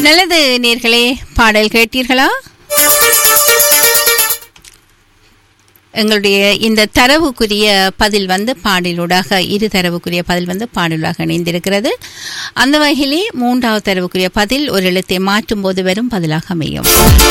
நல்லது நேர்களே பாடல் கேட்டீர்களா எங்களுடைய இந்த தரவுக்குரிய பதில் வந்து பாடலூடாக இரு தரவுக்குரிய பதில் வந்து பாடலாக இணைந்திருக்கிறது அந்த வகையிலே மூன்றாவது தரவுக்குரிய பதில் ஒரு எழுத்தை மாற்றும் போது வரும் பதிலாக அமையும்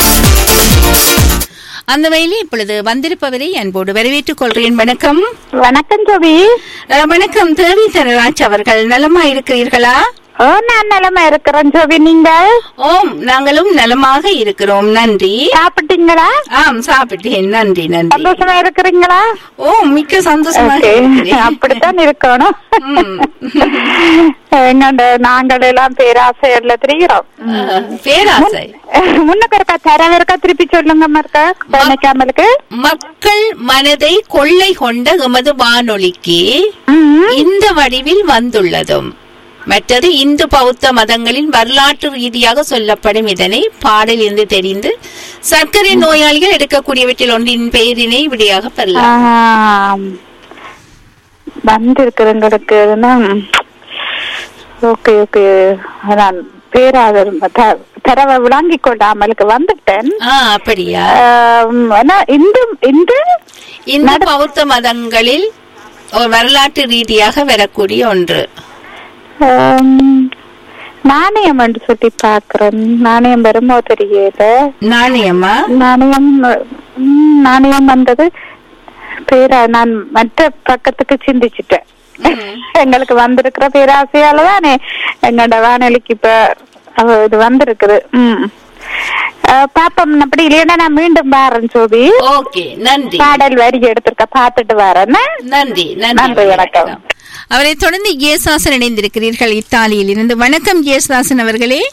அந்த வகையிலே இப்பொழுது வந்திருப்பவரை அன்போடு வரவேற்றுக் கொள்கிறேன் வணக்கம் வணக்கம் ஜோபி அஹ், வணக்கம் தேவி தரராஜ் அவர்கள் நலமா இருக்கிறீர்களா ஓ நான் நலமா இருக்கிறேன் ஜோபி நீங்க ஓம் நாங்களும் நலமாக இருக்கிறோம் நன்றி சாப்பிட்டீங்களா ஆம் சாப்பிட்டேன் நன்றி நன்றி சந்தோஷமா இருக்கிறீங்களா ஓ மிக்க சந்தோஷமாக Okay. இருக்கிறேன். அப்படித்தான் இருக்கணும் ம். எங்கண்ட நாங்கள் எல்லாம் பேராசையர்ல தெரிகிறோம் அஹ், பேராசை முன்னுக்கு இருக்கா தரவு இருக்கா திருப்பி சொல்லுங்க மறுக்கா நினைக்காமலுக்கு மக்கள் மனதை கொள்ளை கொண்ட எமது வானொலிக்கு இந்த வடிவில் வந்துள்ளதும் மற்றது இந்து பௌத்த மதங்களின் வரலாற்று ரீதியாக சொல்லப்படும் இதனை பாடல் என்று தெரிந்து சர்க்கரை நோயாளிகள் எடுக்கக்கூடியவற்றில் ஒன்றின் பெயரினை விடையாக பெறலாம் வந்திருக்கிறவங்களுக்கு ஓகே ஓகே நான் பேராதர் தரவை விளங்கி கொள்ளாமலுக்கு வந்துட்டேன் ஆ அப்படியா ஆம், ஆனா இந்து இந்து இந்து பௌத்த மதங்களில் ஒரு வரலாற்று ரீதியாக வரக்கூடிய ஒன்று ஆம், நாணயம் என்று சொல்லி பாக்குறேன் நாணயம் வருமோ தெரியல நாணயமா நாணயம் ம், நாணயம் வந்தது பேரா நான் மற்ற பக்கத்துக்கு சிந்திச்சிட்டேன் எங்களுக்கு வந்திருக்கிற பேராசையால தானே எங்களோட வானொலிக்கு இப்ப அவ இது வந்திருக்குது ம் அஹ், பாப்போம் அப்படி இல்லைன்னா நான் மீண்டும் வரேன் சோபி ஓகே நன்றி பாடல் வரி எடுத்திருக்க பாத்துட்டு வரேன் நன்றி நன்றி, நன்றி வணக்கம். அவரை தொடர்ந்து ஏசாசன் இணைந்திருக்கிறீர்கள் இத்தாலியில் இருந்து வணக்கம் ஏசுதாசன் அவர்களே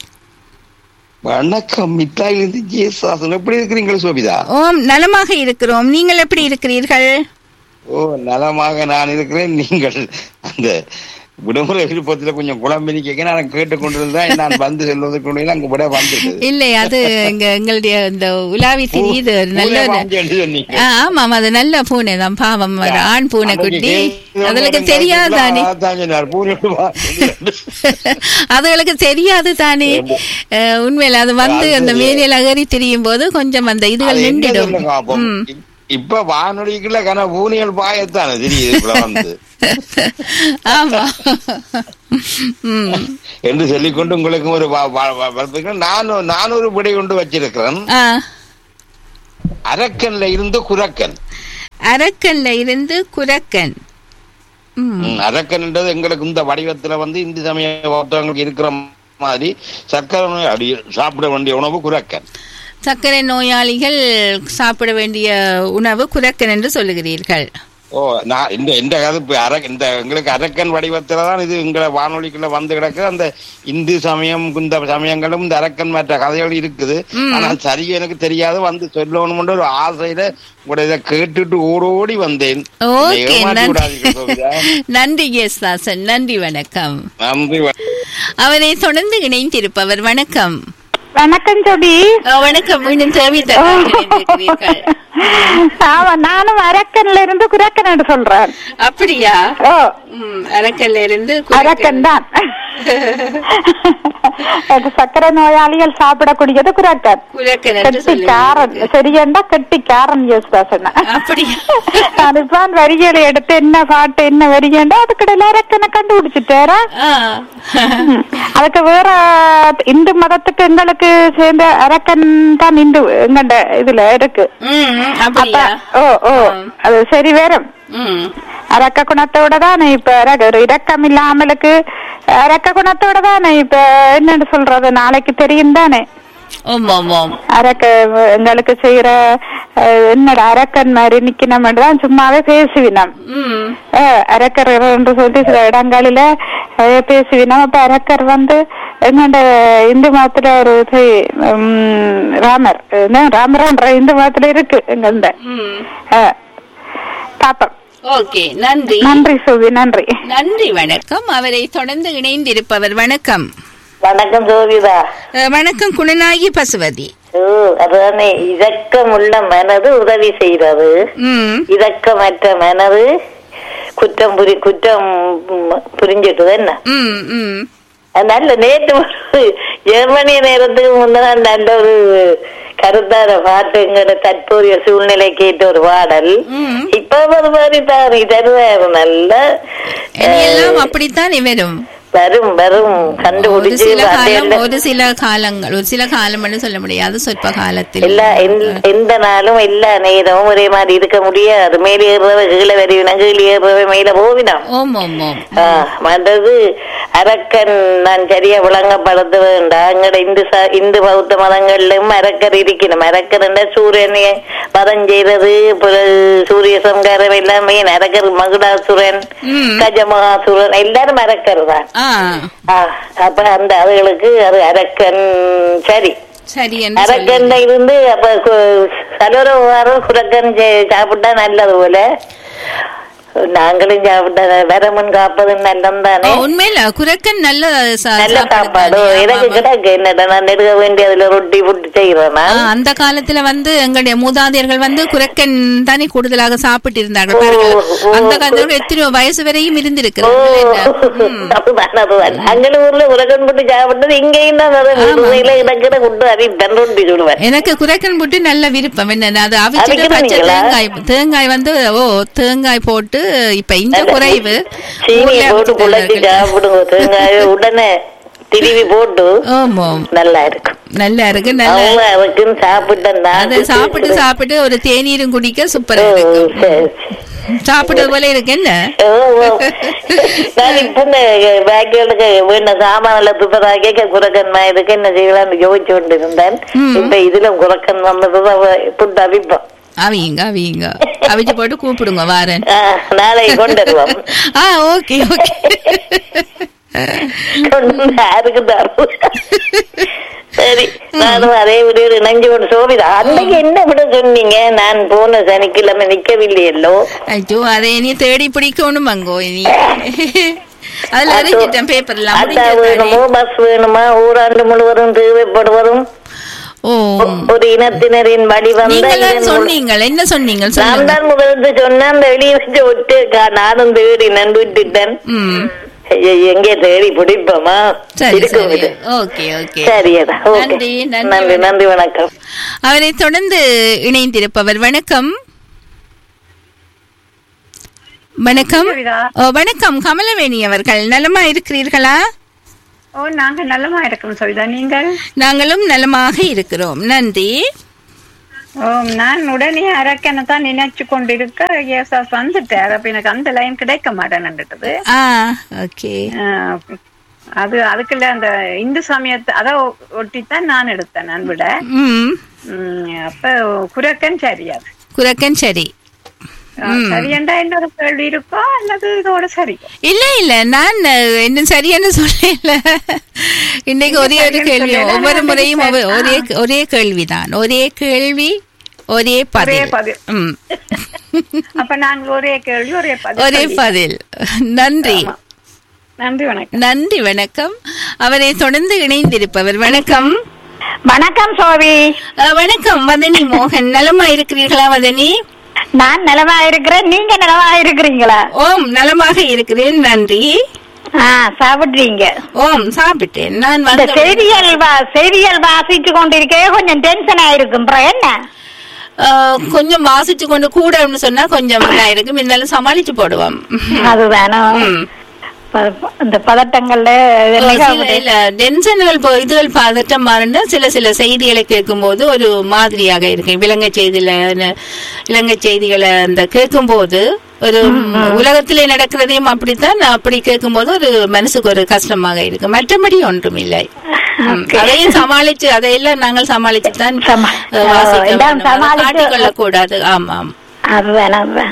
வணக்கம் மித்தாயிலிருந்து ஜேசாசன் எப்படி இருக்கிறீங்க சோபிதா ஓம் நலமாக இருக்கிறோம் நீங்கள் எப்படி இருக்கிறீர்கள் ஓ நலமாக நான் இருக்கிறேன் நீங்கள் அந்த விடுமுறை விருப்பத்துல கொஞ்சம் குழம்பினி கேட்க நான் கேட்டுக்கொண்டிருந்தேன் நான் வந்து செல்வதற்கு அங்க விட வந்துட்டு இல்லை அது எங்க எங்களுடைய இந்த உலாவி தெரியுது ஒரு நல்ல பூனை ஒரு- வாங்கிட்டு சொன்னீங்க. ஆ, ஆமாம் அது நல்ல பூனை தான் பாவம் ஒரு ஆண் பூனை குட்டி அதுகளுக்கு தெரியாது தானே அதான் சொன்னார், பூனையோடு வாங்கிட்டு. அதுகளுக்கு தெரியாது தானே அஹ், உண்மையில அது வந்து அந்த மேலையில் அகறி திரியும் போது கொஞ்சம் அந்த இதுகள் அது என்ன நின்றுடும் சொல்லுங்க அப்போ? ம். இப்- இப்ப வானொலிக்குள்ள கன பூனைகள் பாயத்தானே தெரியுது இப்ப வந்து ஆமா ம். என்று சொல்லிக்கொண்டு உங்களுக்கு ஒரு வா- வா- வா- வளர்ப்புகள் நான் நான் ஒரு விடை கொண்டு வச்சிருக்கிறேன் ஆ, அரக்கன்ல இருந்து குரக்கன் அரக்கன்ல இருந்து குரக்கன் ம். ம், அரக்கன்ன்றது எங்களுக்கு இந்த வடிவத்துல வந்து இந்து சமய ஒருத்தவங்களுக்கு இருக்கிற மாதிரி சர்க்கரை நோய் அடி சாப்பிட வேண்டிய உணவு குரக்கன் சர்க்கரை நோயாளிகள் சாப்பிட வேண்டிய உணவு குரக்கன் என்று சொல்லுகிறீர்கள் ஓ நான் இந்த இந்த கதை இப்ப அர இந்த எங்களுக்கு அரக்கன் வடிவத்துல தான் இது எங்களை வானொலிக்குள்ள வந்து கிடக்குது அந்த இந்து சமயம் இந்த சமயங்களும் இந்த அரக்கன் மற்ற கதைகள் இருக்குது ஆனால் சரியா எனக்கு தெரியாது வந்து சொல்லணும்னு ஒரு ஆசையில உங்களோட இதை கேட்டுட்டு ஓடோடி வந்தேன் ஓகே ஏமாற்றி நன்றி விடாதீங்க சோபிதா. நன்றி யேசுதாசன் நன்றி வணக்கம் நன்றி வணக்கம். அவரை தொடர்ந்து இணைந்திருப்பவர் வணக்கம் வணக்கம் ஜோபி அஹ், வணக்கம் மீண்டும் தேவி இணைந்திருக்கிறீர்கள் ஆமா நானும் அரக்கன்ல இருந்து குரக்கன் சொல்றேன் அப்படியா ஓ ம், அரக்கன்ல இருந்து அரக்கன் தான் அது சர்க்கரை நோயாளிகள் சாப்பிடக்கூடியது குரக்கன் குரக்கன் என்று கெட்டிக்காரன் சொல்லுகிறீர்கள். சரியண்டா கெட்டிக்காரன் யோசிதாசன் அப்படியா நான் இப்ப வரிகளை எடுத்து என்ன பாட்டு என்ன வரிகண்டா அதுக்கிடையில அரக்கனை கண்டுபிடிச்சிட்டாரா ஆ. ம். அதுக்கு வேற இந்து மதத்துக்கு எங்களுக்கு சேர்ந்த அரக்கன் தான் இந்து எங்கண்ட இதுல இருக்கு ம், அப்ப அப்படியா ஓ ஓ அது சரி வேறும் ம் அரக்க குணத்தோட தானே இப்ப அரக்க- ஒரு இரக்கம் இல்லாமலுக்கு அரக்க குணத்தோட தானே இப்ப என்னன்னு சொல்றது நாளைக்கு தெரியும் தானே ஓம் ஓம் ஓம் அரக்க எங்களுக்கு செய்யற அஹ், என்னடா அரக்கன் மாதிரி நிக்கணும் தான் சும்மாவே பேசுவினம் ம் அஹ், அரக்கர் என்று சொல்லி சில இடங்களில அஹ், பேசுவினம் அப்ப அரக்கர் வந்து எங்கண்ட இந்து மதத்துல ஒரு இது உம், ராமர் என்ன, ராமர்ன்ற இந்து மதத்துல இருக்கு எங்கண்ட ம் அஹ், பாப்போம் ஓகே நன்றி நன்றி சுவி நன்றி நன்றி வணக்கம் அவரை தொடர்ந்து இணைந்திருப்பவர் வணக்கம் வணக்கம் ஜோதிதா அஹ், வணக்கம் குணநாயகி பசுவதி ஓ அதுதானே இரக்கமுள்ள மனது உதவி செய்கிறது ம் இரக்கமற்ற மனது குற்றம் புரி குற்றம் ம், புரிஞ்சிட்டது என்ன ம் ம் நல்ல நேற்று ஒரு ஜெர்மனிய நேரத்துக்கு முந்தின நல்ல ஒரு கருத்தார பாட்டு எங்கட தற்போதைய சூழ்நிலைக்கு ஏற்ற ஒரு பாடல் ம். இப்ப ஒரு மாதிரி தான் தருவாரு நல்ல எல்லாம் அப்படித்தான் வரும் வரும் வரும் ஒரு கண்டுபிடிச்சு சில காலம் பாட்டு ஒரு சில காலங்கள் ஒரு சில காலம்னு சொல்ல முடியாது சொற்ப காலத்தில் எல்லா எந்த- எந்த நாளும் எல்லா நேரமும் ஒரே மாதிரி இருக்க முடியாது மேலே ஏறுறவ கீழே வருவினா கீழே ஏறுறவ மேல போவினான் ஓம் ஓம் ஓம் ஆ, மற்றது அரக்கன் நான் சரியா விளங்கப்படுத்த வேண்டாம் எங்கட இந்து ச- இந்து பௌத்த மதங்கள்லயும் அரக்கர் இருக்கணும் அரக்கர் என்ற சூரியனை பதம் செய்தது பிறகு சூரிய சம்காரம் எல்லாமே அரக்கர் மகுடாசுரன் ம். கஜமகாசுரன் எல்லாரும் அரக்கர் தான் ஆ ஆ, அப்ப அந்த அதுகளுக்கு அது அரக்கன் சரி சரி என்று சொல்லி அரக்கன்ல இருந்து அப்ப கு- சலோர வாரம் குரக்கன் சே- சாப்பிட்டா நல்லது போல நாங்களும் சாப்பிட்டா வரமுன் காப்பது நல்லம் தானே ஓ, உண்மையில குரக்கன் நல்ல சா- நல்ல சாப்பாடு சாப்பாடு தானே. எனக்கு ஆமா. கிடக்கு என்னடா நான் நெடுக வேண்டிய அதுல ரொட்டி புட்டு செய்யறேன் ஆ, அந்த காலத்துல வந்து எங்களுடைய மூதாதையர்கள் வந்து குரக்கன் தானே கூடுதலாக சாப்பிட்டு இருந்தார்கள் ஓ, பாருங்கள். ஓ, அந்த காலத்துல எத்தனை வயசு வரையும் ஓ இருந்திருக்கிறார்கள் அதுதான் அதுதான் அங்கே ஊர்ல உலகம் புட்டு சாப்பிட்டது இங்கேயும் தான் வரும் ஊர்ல கிடக்கிற புட்டு அதை தன் ரொட்டி சொல்லுவேன் எனக்கு குரக்கன் புட்டு நல்ல விருப்பம் என்ன அது அவிச்சிட்டு பச்சை அவிக்கிறீங்களா? தேங்காய் தேங்காய் வந்து ஓ தேங்காய் போட்டு இப்ப இந்த குறைவு சீனியை ஊர்ல போட்டு அப்படித்தான் புள்ளத்தி இருக்குது. சாப்பிடுங்க தேங்காய உடனே திருவி போட்டு ஆமாம் நல்லா இருக்கும் நல்லா இருக்கு நல்ல அவங்க அதுக்குன்னு சாப்பிட்டேன் அதை சாப்பிட்டு சாப்பிட்டு ஒரு தேநீரும் குடிக்க சூப்பரா இருக்கு சாப்பிட்டது போல இருக்கு என்ன நான் இப்ப இந்த பேக்குகளுக்கு வீண சாமான துப்பதாக்க குரக்கன் இதுக்கு என்ன செய்யலாம்னு யோசிச்சு கொண்டு இருந்தேன் ம். இப்ப இதுல குரக்கன் வந்தது புட்டு அவிப்போம் அவிங்க அவிங்க அவிச்சு போட்டு கூப்பிடுங்க வாரன் ஆ, நாளைக்கு கொண்டு வருவோம் ஆ ஓகே ஓகே கொண்டு வந்து யாருக்கு தரும் சரி நானும் அதே விட இணைஞ்சு கொண்டு சோபிதா அன்னைக்கு என்ன விட சொன்னீங்க நான் போன சனிக்கிழமை நிக்கவில்லையல்லோ ஐயோ அதை இனி தேடி பிடிக்கணும் அங்கோ இனி அதுல அறிஞ்சிட்டேன் பேப்பர்ல அட்டா வேணுமோ பஸ் வேணுமா ஊராண்டு முழுவதும் தேவைப்படுவதும் ஓ ஒரு இனத்தினரின் வழி வந்த நீங்க இதன் மூலம் சொன்னீங்க என்ன சொன்னீங்க நான் சொல்லுங்க தான் முதல்ல சொன்னேன் அந்த வெளியே வச்சு ஒட்டு நானும் தேடி நண்டு விட்டுட்டேன் ம் ஐய, எங்கே தேடி பிடிப்போமா சரி இருக்கும் சரி இது ஓகே ஓகே சரியதா ஓகே நன்றி, நன்றி, நன்றி நன்றி வணக்கம் அவரை தொடர்ந்து இணைந்திருப்பவர் வணக்கம் வணக்கம் ஓ, வணக்கம் கமலவேணி அவர்கள் நலமா இருக்கிறீர்களா ஓ நாங்க நல்லமா இருக்கோம் சவிதா நீங்கள் நாங்களும் நலமாக இருக்கிறோம் நன்றி ஓ நான் உடனே அரக்கனை தான் நினைச்சு கொண்டிருக்க ஏசாஸ் வந்துட்டார் அப்ப எனக்கு அந்த லைன் கிடைக்க மாட்டேன்னுட்டது ஆ ஓகே ஆஹ், அது அதுக்குள்ள அந்த இந்து சமயத்தை அதை ஒட்டித்தான் நான் எடுத்தேன் நான் விட ம் உம், அப்ப குரக்கன் சரியாது குரக்கன் சரி சரியண்டா இன்னொரு கேள்வி இருக்கோ அல்லது இதோட சரி இல்ல இல்ல நான் அஹ், இன்னும் சரியான சொல்லல இன்னைக்கு ஒரே ஒரு கேள்வி ஒவ்வொரு முறையும் ஒவ்வொரு- ஒரே ஒரே கேள்விதான் ஒரே கேள்வி ஒரே பதில் பதில். ம் அப்ப நாங்கள் ஒரே கேள்வி ஒரே பதில் ஒரே சொல்லி- பதில் நன்றி நன்றி வணக்கம் நன்றி வணக்கம் அவரை தொடர்ந்து இணைந்திருப்பவர் வணக்கம் வணக்கம் சோவி அஹ், வணக்கம் வதனி மோகன் நலமா இருக்கிறீர்களா வதனி நான் நலமா இருக்கிறேன் நீங்க நலமா இருக்கிறீங்களா ஓம் நலமாக இருக்கிறேன் நன்றி ஆ சாப்பிடுறீங்க ஓம் சாப்பிட்டேன் நான் இந்த வந்து செய்திகள் வா- செய்திகள் வாசிச்சு கொண்டிருக்கே கொஞ்சம் டென்ஷன் ஆயிருக்கும் அப்புறம் என்ன அஹ், கொஞ்சம் வாசிச்சு கொண்டு கூடன்னு சொன்னா கொஞ்சம் இதா இருக்கும் இருந்தாலும் சமாளிச்சு போடுவோம் அதுதானோ ம். ப- இந்த பதட்டங்கள்ல சில நிகழ்வு- இல்ல டென்ஷன்கள் இப்போ இதுகள் பதட்டம் மாறுனா சில சில செய்திகளை கேட்கும்போது ஒரு மாதிரியாக இருக்கு இலங்கை செய்தியில ந- இலங்கை செய்திகளை அந்த கேட்கும்போது ஒரு உலகத்திலே நடக்கிறதையும் அப்படித்தான் அப்படி கேட்கும்போது ஒரு மனசுக்கு ஒரு கஷ்டமாக இருக்கு மற்றபடி ஒன்றும் இல்லை ம். அதையும் சமாளிச்சு அதையெல்லாம் நாங்கள் சமாளிச்சு தான் சமா- எல்லாம் சமாளிச்சு- காட்டிக்கொள்ள கூடாது ஆமாம் அதுதான் அதுதான்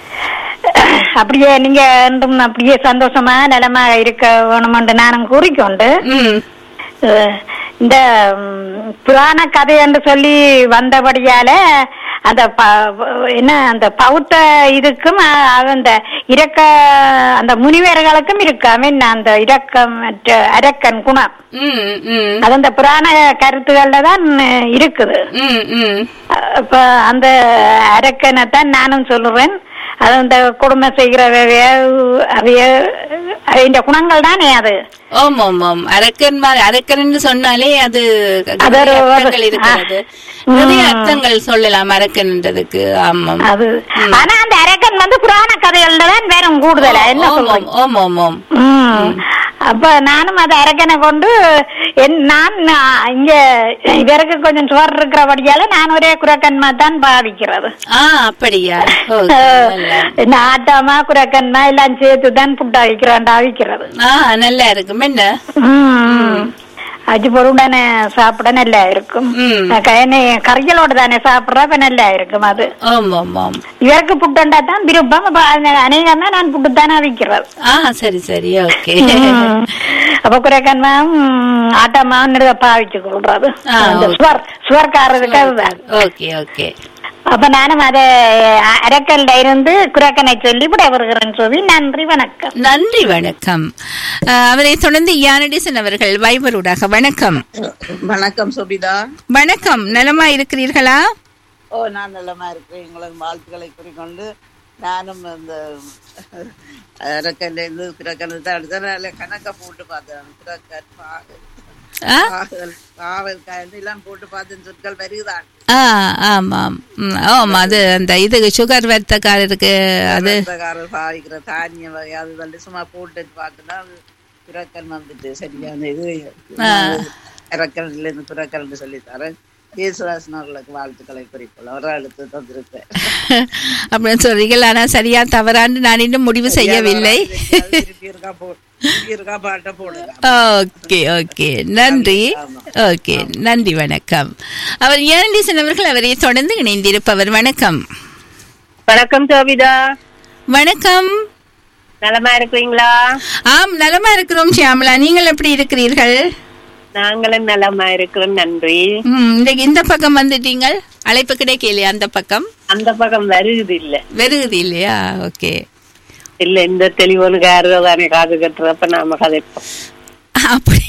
அப்படியே நீங்க என்றும் அப்படியே சந்தோஷமா நலமா இருக்க வேணுமென்று நானும் கூறிக்கொண்டு ம் அஹ், இந்த ம், புராண கதை என்று சொல்லி வந்தபடியால அந்த ப- என்ன அந்த பௌத்த இதுக்கும் அஹ், அந்த இரக்க அந்த முனிவர்களுக்கும் இருக்காம என்ன அந்த இரக்கமற்ற அரக்கன் குணம் ம் ம் அது அந்த புராண கருத்துக்கள்ல தான் இருக்குது ம் ம் அப்ப அந்த அரக்கனை தான் நானும் சொல்லுவேன் அது அந்த கொடுமை செய்கிறவைய அவைய இந்த குணங்கள் தானே அது ஓம் ஓம் ஓம் அரக்கன் மாதிரி அரக்கன் சொன்னாலே அது அது ஒரு- நிறைய அர்த்தங்கள் இருக்கிறது ஆ. நிறைய ம். அர்த்தங்கள் சொல்லலாம் அரக்கன்ன்றதுக்கு ஆமாம் அது ஆனா அந்த அரக்கன் வந்து புராண கதைகள்ல தான் வேற கூடுதலா என்ன ஓம் சொல்றீங்க ஓம் ஓம் ஓம் ம். அப்ப நானும் அது அரக்கனை கொண்டு என்- நான் நான் இங்க இவருக்கு கொஞ்சம் சுவர் இருக்கிறபடியால நான் ஒரே குரக்கன்மா தான் பாவிக்கிறது ஆ அப்படியா ஓகே, நல்லா. என்ன ஆட்டாமா குரக்கன்மா எல்லாம் சேர்த்து தான் புட்டா வைக்கிறான் அவிக்கிறது ஆ நல்லா இருக்கும் என்ன அஜி பொருடனே சாப்பிட நல்லா இருக்கும் ம். கயனை கறிகளோட தானே சாப்பிடுறப்ப நல்லா இருக்கும் அது ஓம் ஓம் ஓம் இவருக்கு புட்டண்டா தான் விருப்பம் அப்ப அது அநேகமா நான் புட்டு தானே விக்கிறது ஆ சரி சரி ஓகே ம். அப்ப குறைக்கன்மா ஆட்டமா பாவிச்சு கொள்றது ஆ, அந்த ஓகே. சுவர் சுவர்காரருக்கு அதுதான் ஓகே ஓகே அப்ப நானும் அதை அரக்கல்ல இருந்து குரக்கனை சொல்லி விட வருகிறேன் சொல்லி நன்றி வணக்கம் நன்றி வணக்கம் ஆ, அவரை தொடர்ந்து யானடிசன் அவர்கள் வைபரூடாக வணக்கம் வணக்கம் சுபிதா வணக்கம் நலமா இருக்கிறீர்களா ஓ நான் நல்லமா இருக்கிறேன் உங்களுக்கு வாழ்த்துக்களை குறிக்கொண்டு நானும் இந்த அரக்கல்ல இருந்து கிரக்கனை தான் எடுத்தேன் அதுல கணக்க போட்டு பார்த்தேன் கிரக்கன் பாகல் ஆ? பாகல் காவல் கயல் எல்லாம் போட்டு பார்த்தேன் சொற்கள் வருகுதான் ஆ ஆமாம் ம், ஆமா அது அந்த இது சுகர் வர்த்தக்காரருக்கு அது ரத்தக்காரர் பாவிக்கிற தானியம் வகை அது வந்து சும்மா போட்டு பார்த்தோன்னா அது கிரக்கன் வந்துட்டு சரியான இது அரக்கன்ல இருந்து கிரக்கன் சொல்லி தரேன் இயேசுதாசன் அவர்களுக்கு வாழ்த்துக்களை குறிக்கொள்ள ஒரு அழுத்து தந்திருக்கேன் அப்படின்னு சொல்றீர்கள் ஆனா சரியா தவறான்னு நான் இன்னும் முடிவு செய்யவில்லை திருப்பி இருக்கா போ திருப்பி இருக்கா பாட்ட போடுங்க ஓகே ஓகே நன்றி ஓகே நன்றி வணக்கம் அவர் ஏனண்டீசன் அவர்கள் அவரை தொடர்ந்து இணைந்திருப்பவர் வணக்கம் வணக்கம் சோபிதா வணக்கம் நலமா இருக்கிறீங்களா ஆம் நலமா இருக்கிறோம் ஷியாமலா நீங்கள் எப்படி இருக்கிறீர்கள் நாங்களும் நலமா இருக்கிறோம் நன்றி ம், இன்றைக்கு இந்த பக்கம் வந்துட்டீங்கள் அழைப்பு கிடைக்கலையா அந்த பக்கம் அந்த பக்கம் வருது இல்ல வருகுது இல்லையா ஓகே இல்ல இந்த தெளிவனுக்காரோ தானே காது கட்டுறப்ப நாம கதைப்போம் அப்படி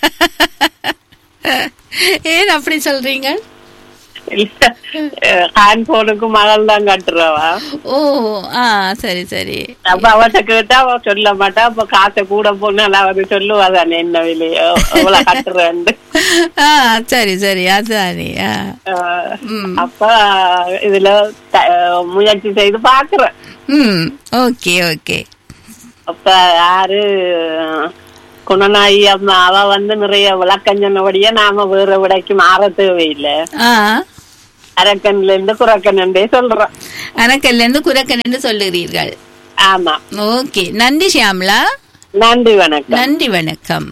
ஏன் அப்படி சொல்றீங்க இல்ல ஹேண்ட் போனுக்கு மகள் தான் கட்டுறவா ஓ ஆ சரி சரி அப்ப அவட்ட கேட்டா அவ சொல்ல மாட்டா அப்ப காசை கூட போனா அவரு சொல்லுவா தானே என்ன விலையோ அவ்வளவு கட்டுறேன்னு ஆ சரி சரி அதுதானே ஆ ஆஹ், ம். அப்ப இதுல த- முயற்சி செய்து பாக்குறேன் ம் ஓகே ஓகே அப்ப யாரு குணநாயகி அம்மா அவ வந்து நிறைய விளக்கம் சொன்னபடியே நாம வேற விடைக்கு மாற தேவையில்லை ஆ அரக்கன்ல இருந்து குரக்கனண்டே சொல்றோம் அணக்கல்ல இருந்து குரக்கன்னு சொல்லுகிறீர்கள் ஆமா ஓகே நன்றி ஷியாம்லா நன்றி வணக்கம் நன்றி வணக்கம்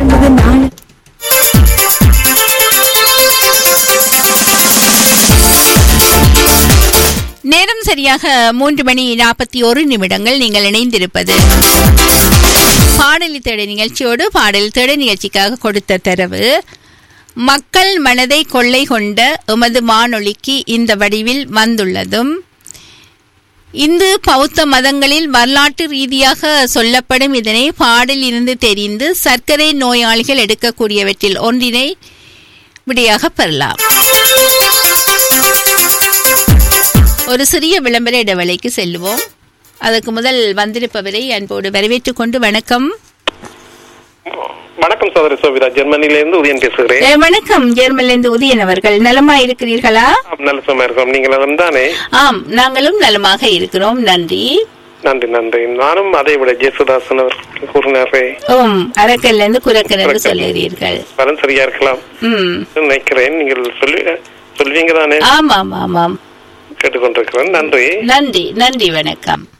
நேரம் சரியாக மூன்று மணி நாற்பத்தி ஒரு நிமிடங்கள் நீங்கள் இணைந்திருப்பது பாடலி தேட நிகழ்ச்சியோடு பாடல் தேட நிகழ்ச்சிக்காக கொடுத்த தரவு மக்கள் மனதை கொள்ளை கொண்ட எமது வானொலிக்கு இந்த வடிவில் வந்துள்ளதும் இந்து பௌத்த மதங்களில் வரலாற்று ரீதியாக சொல்லப்படும் இதனை பாடலில் இருந்து தெரிந்து சர்க்கரை நோயாளிகள் எடுக்கக்கூடியவற்றில் ஒன்றினை விடையாக பெறலாம் ஒரு சிறிய விளம்பர இடைவேளைக்கு செல்லுவோம் அதற்கு முதல் வந்திருப்பவரை அன்போடு வரவேற்றுக் கொண்டு வணக்கம் வணக்கம் சோதரி சோபிதா ஜெர்மனில இருந்து உதயன் பேசுகிறேன் அஹ், வணக்கம் ஜெர்மனிலிருந்து உதயன் அவர்கள் நலமா இருக்கிறீர்களா ஆம், நல்ல சும்மா இருக்கோம் நீங்கள் நலம் தானே ஆம் நாங்களும் நலமாக இருக்கிறோம் நன்றி நன்றி நன்றி நானும் அதை விட ஜேசுதாசன் அவர்கள் கூறினாரே ஓம் அரக்கல்ல இருந்து குரக்கன் என்று சொல்லுகிறீர்கள் பலன் சரியா இருக்கலாம் ம் நினைக்கிறேன் நீங்கள் சொல்லி சொல்வீங்க தானே ஆமாம் ஆமாம் கேட்டுக்கொண்டிருக்கிறேன் நன்றி நன்றி நன்றி வணக்கம்